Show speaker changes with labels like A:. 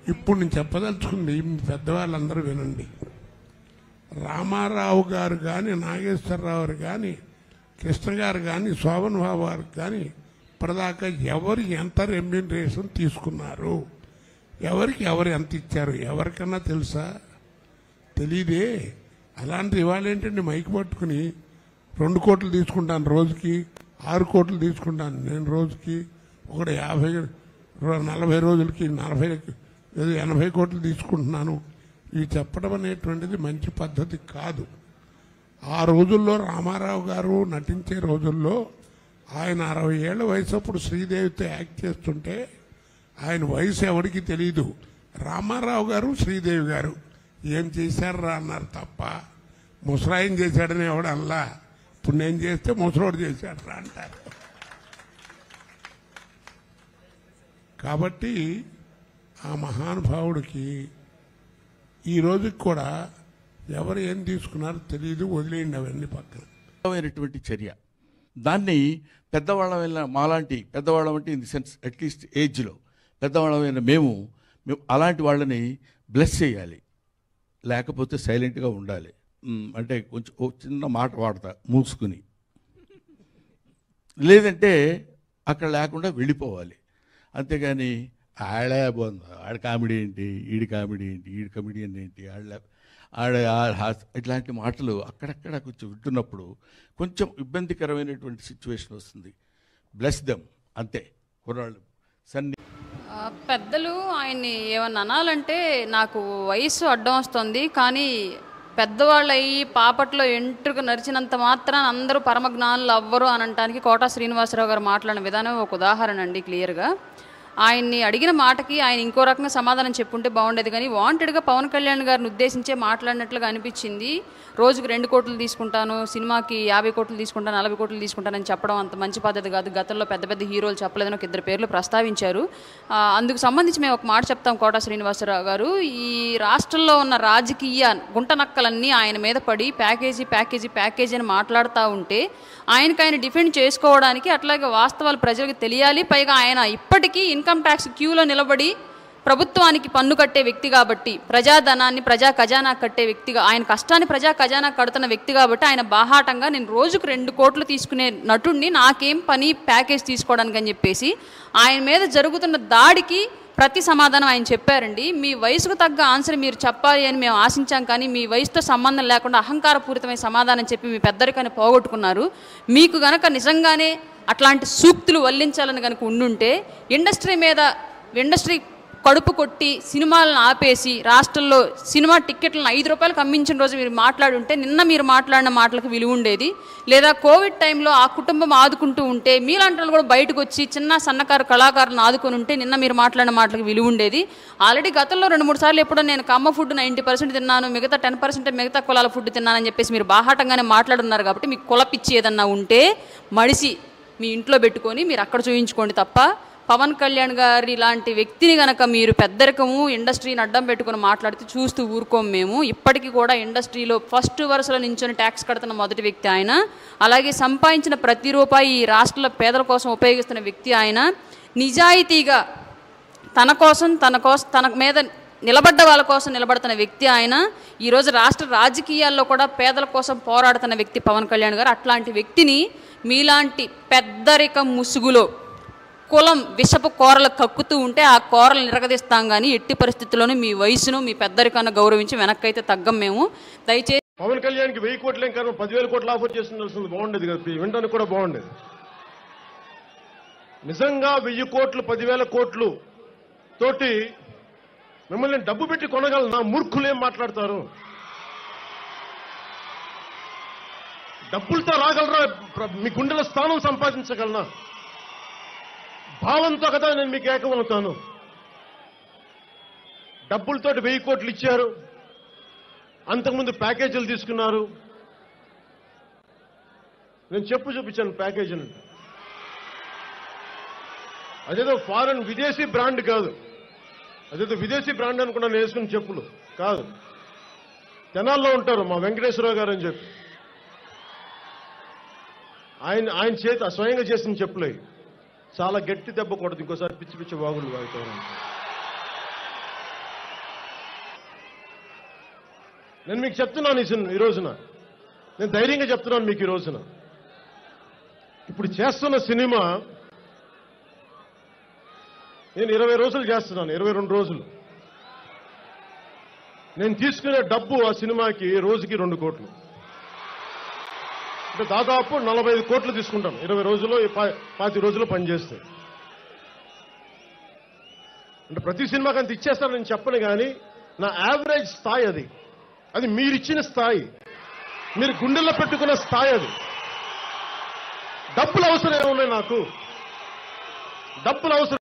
A: ఇప్పుడు నేను చెప్పదలుచుకుంది మీ పెద్దవాళ్ళందరూ వినండి రామారావు గారు కానీ నాగేశ్వరరావు కానీ కృష్ణ గారు కానీ శోభన్ బాబు గారు కానీ ఇప్పటిదాకా ఎవరు ఎంత రెమ్యూనరేషన్ తీసుకున్నారు ఎవరికి ఎవరు ఎంత ఇచ్చారు ఎవరికన్నా తెలుసా తెలీదే అలాంటి ఇవాళ ఏంటంటే మైక్ పట్టుకుని రెండు కోట్లు తీసుకుంటాను రోజుకి ఆరు కోట్లు తీసుకుంటాను నేను రోజుకి ఒకటి యాభై రో- నలభై రోజులకి నలభై ఏదో ఎనభై కోట్లు తీసుకుంటున్నాను ఇవి చెప్పడం అనేటువంటిది మంచి పద్ధతి కాదు ఆ రోజుల్లో రామారావు గారు నటించే రోజుల్లో ఆయన అరవై ఏళ్ల వయసు అప్పుడు శ్రీదేవితో యాక్ట్ చేస్తుంటే ఆయన వయసు ఎవరికి తెలియదు రామారావు గారు శ్రీదేవి గారు ఏం చేశారా అన్నారు తప్ప ముసరాయం చేశాడని ఎవడు అల్లా ఇప్పుడు నేను చేస్తే ముసలోడు చేశాడు రా అంటారు కాబట్టి ఆ మహానుభావుడికి ఈ రోజుకి కూడా ఎవరు ఏం తీసుకున్నారో తెలియదు వదిలేయండి అవన్నీ పక్కన
B: అయినటువంటి చర్య దాన్ని పెద్దవాళ్ళమైన మాలాంటి పెద్దవాళ్ళం అంటే ఇన్ ది సెన్స్ అట్లీస్ట్ ఏజ్లో పెద్దవాళ్ళమైన మేము మేము అలాంటి వాళ్ళని బ్లెస్ చేయాలి లేకపోతే సైలెంట్గా ఉండాలి మ్, అంటే కొంచెం ఓ చిన్న మాట వాడతా మూసుకుని లేదంటే అక్కడ లేకుండా వెళ్ళిపోవాలి అంతేగాని ఆడే బాగుంది ఆడ కామెడీ ఏంటి ఈడి కామెడీ ఏంటి ఈడి కమెడియన్ ఏంటి ఆడ ఆడ ఆ- హాస్- ఇట్లాంటి మాటలు అక్కడక్కడ కొంచెం వింటున్నప్పుడు కొంచెం ఇబ్బందికరమైనటువంటి సిచ్యువేషన్ వస్తుంది బ్లెస్ దెమ్ అంతే కుర్రాళ్ళు సన్ని
C: ఆ, పెద్దలు ఆయన్ని ఏమన్నా అనాలంటే నాకు వయసు అడ్డం వస్తుంది కానీ పెద్దవాళ్ళు అయ్యి పాపట్లో ఎంట్రుకు నరిచినంత మాత్రాన అందరూ పరమజ్ఞానులు అవ్వరు అని అనటానికి కోటా శ్రీనివాసరావు గారు మాట్లాడిన విధానం ఒక ఉదాహరణ అండి క్లియర్గా ఆయన్ని అడిగిన మాటకి ఆయన ఇంకో రకంగా సమాధానం చెప్పుంటే బాగుండేది కానీ వాంటెడ్గా పవన్ కళ్యాణ్ గారిని ఉద్దేశించే మాట్లాడినట్లుగా అనిపించింది రోజుకు రెండు కోట్లు తీసుకుంటాను సినిమాకి యాభై కోట్లు తీసుకుంటాను నలభై కోట్లు తీసుకుంటానని చెప్పడం అంత మంచి పద్ధతి కాదు గతంలో పెద్ద పెద్ద హీరోలు చెప్పలేదని ఒక ఇద్దరు పేర్లు ప్రస్తావించారు ఆ, అందుకు సంబంధించి మేము ఒక మాట చెప్తాం కోట శ్రీనివాసరావు గారు ఈ రాష్ట్రంలో ఉన్న రాజకీయ గుంటనక్కలన్నీ ఆయన మీద పడి ప్యాకేజీ ప్యాకేజీ ప్యాకేజీ అని మాట్లాడుతూ ఉంటే ఆయనకి ఆయన డిఫెండ్ చేసుకోవడానికి అట్లాగే వాస్తవాలు ప్రజలకు తెలియాలి పైగా ఆయన ఇప్పటికీ ఇన్కమ్ ట్యాక్స్ క్యూలో నిలబడి ప్రభుత్వానికి పన్ను కట్టే వ్యక్తి కాబట్టి ప్రజాధనాన్ని ప్రజా ఖజానా కట్టే వ్యక్తిగా ఆయన కష్టాన్ని ప్రజా ఖజానా కడుతున్న వ్యక్తి కాబట్టి ఆయన బాహాటంగా నేను రోజుకు రెండు కోట్లు తీసుకునే నటుడిని నాకేం పని ప్యాకేజ్ తీసుకోవడానికి అని చెప్పేసి ఆయన మీద జరుగుతున్న దాడికి ప్రతి సమాధానం ఆయన చెప్పారండి మీ వయసుకు తగ్గ ఆన్సర్ మీరు చెప్పాలి అని మేము ఆశించాం కానీ మీ వయసుతో సంబంధం లేకుండా అహంకారపూరితమైన సమాధానం చెప్పి మీ పెద్దరికాన్ని పోగొట్టుకున్నారు మీకు గనక నిజంగానే అట్లాంటి సూక్తులు వల్లించాలని కనుక ఉండుంటే ఇండస్ట్రీ మీద ఇండస్ట్రీ కడుపు కొట్టి సినిమాలను ఆపేసి రాష్ట్రంలో సినిమా టిక్కెట్లను ఐదు రూపాయలకు అమ్మించిన రోజు మీరు మాట్లాడుంటే నిన్న మీరు మాట్లాడిన మాటలకు విలువ ఉండేది లేదా కోవిడ్ టైంలో ఆ కుటుంబం ఆదుకుంటూ ఉంటే మీలాంటి వాళ్ళు కూడా బయటకు వచ్చి చిన్న సన్నకారు కళాకారులను ఆదుకొని ఉంటే నిన్న మీరు మాట్లాడిన మాటలకు విలువ ఉండేది ఆల్రెడీ గతంలో రెండు మూడు సార్లు ఎప్పుడో నేను కమ్మ ఫుడ్ నైంటీ పర్సెంట్ తిన్నాను మిగతా టెన్ పర్సెంట్ మిగతా కులాల ఫుడ్ తిన్నానని చెప్పేసి మీరు బాహాటంగానే మాట్లాడున్నారు కాబట్టి మీకు కుల పిచ్చి ఏదన్నా ఉంటే మడిసి మీ ఇంట్లో పెట్టుకొని మీరు అక్కడ చూయించుకోండి తప్ప పవన్ కళ్యాణ్ గారి లాంటి వ్యక్తిని గనక మీరు పెద్దరికము ఇండస్ట్రీని అడ్డం పెట్టుకుని మాట్లాడితే చూస్తూ ఊరుకోం మేము ఇప్పటికీ కూడా ఇండస్ట్రీలో ఫస్ట్ వరుసలో నించొని ట్యాక్స్ కడుతున్న మొదటి వ్యక్తి ఆయన అలాగే సంపాదించిన ప్రతి రూపాయి ఈ రాష్ట్రంలో పేదల కోసం ఉపయోగిస్తున్న వ్యక్తి ఆయన నిజాయితీగా తన కోసం తన కోసం తన మీద నిలబడ్డ వాళ్ళ కోసం నిలబడుతున్న వ్యక్తి ఆయన ఈరోజు రాష్ట్ర రాజకీయాల్లో కూడా పేదల కోసం పోరాడుతున్న వ్యక్తి పవన్ కళ్యాణ్ గారు అట్లాంటి వ్యక్తిని మీలాంటి పెద్దరిక ముసుగులో కులం విషపు కోరలు కక్కుతూ ఉంటే ఆ కోరలు నిరగదీస్తాం కానీ ఎట్టి పరిస్థితుల్లోనూ మీ వయసును మీ పెద్దరికాన్ని గౌరవించి వెనక్కైతే తగ్గం మేము దయచేసి
D: పవన్ కళ్యాణ్కి వెయ్యి కోట్లేం కారణం పదివేల కోట్లు ఆఫర్ చేస్తుండాల్సింది బాగుండేది కదా వినడానికి కూడా బాగుండేది నిజంగా వెయ్యి కోట్లు పదివేల కోట్లు తోటి మిమ్మల్ని డబ్బు పెట్టి కొనగలనా మూర్ఖులు ఏం మాట్లాడతారు డబ్బులతో రాగలరా ప్ర- మీ గుండెల స్థానం సంపాదించగలనా భావంతో కదా నేను మీకు ఏకమవుతాను డబ్బులతోటి వెయ్యి కోట్లు ఇచ్చారు అంతకుముందు ప్యాకేజీలు తీసుకున్నారు నేను చెప్పు చూపించాను ప్యాకేజీలు అదేదో ఫారెన్ విదేశీ బ్రాండ్ కాదు అదేదో విదేశీ బ్రాండ్ అనుకున్నా నేను వేసుకున్న చెప్పులు కాదు తెనాల్లో ఉంటారు మా వెంకటేశ్వరరావు గారు అని చెప్పి ఆయన ఆయన చేత స్వయంగా చేసిన చెప్పులే చాలా గట్టి దెబ్బ కొడదు ఇంకోసారి పిచ్చి పిచ్చి వాగులు వాగుతారు నేను మీకు చెప్తున్నాను ఈ సిన్- ఈ రోజున నేను ధైర్యంగా చెప్తున్నాను మీకు ఈ రోజున ఇప్పుడు చేస్తున్న సినిమా నేను ఇరవై రోజులు చేస్తున్నాను ఇరవై రెండు రోజులు నేను తీసుకునే డబ్బు ఆ సినిమాకి రోజుకి రెండు కోట్లు అంటే దాదాపు నలభై ఐదు కోట్లు తీసుకుంటాను ఇరవై రోజుల్లో ఈ పా- పాతి రోజులు పనిచేస్తే అంటే ప్రతి సినిమాకి అంత ఇచ్చేస్తాను నేను చెప్పను కానీ నా యావరేజ్ స్థాయి అది అది మీరిచ్చిన స్థాయి మీరు గుండెల్లో పెట్టుకున్న స్థాయి అది డబ్బులు అవసరం ఉన్నాయి నాకు డబ్బులు అవసరం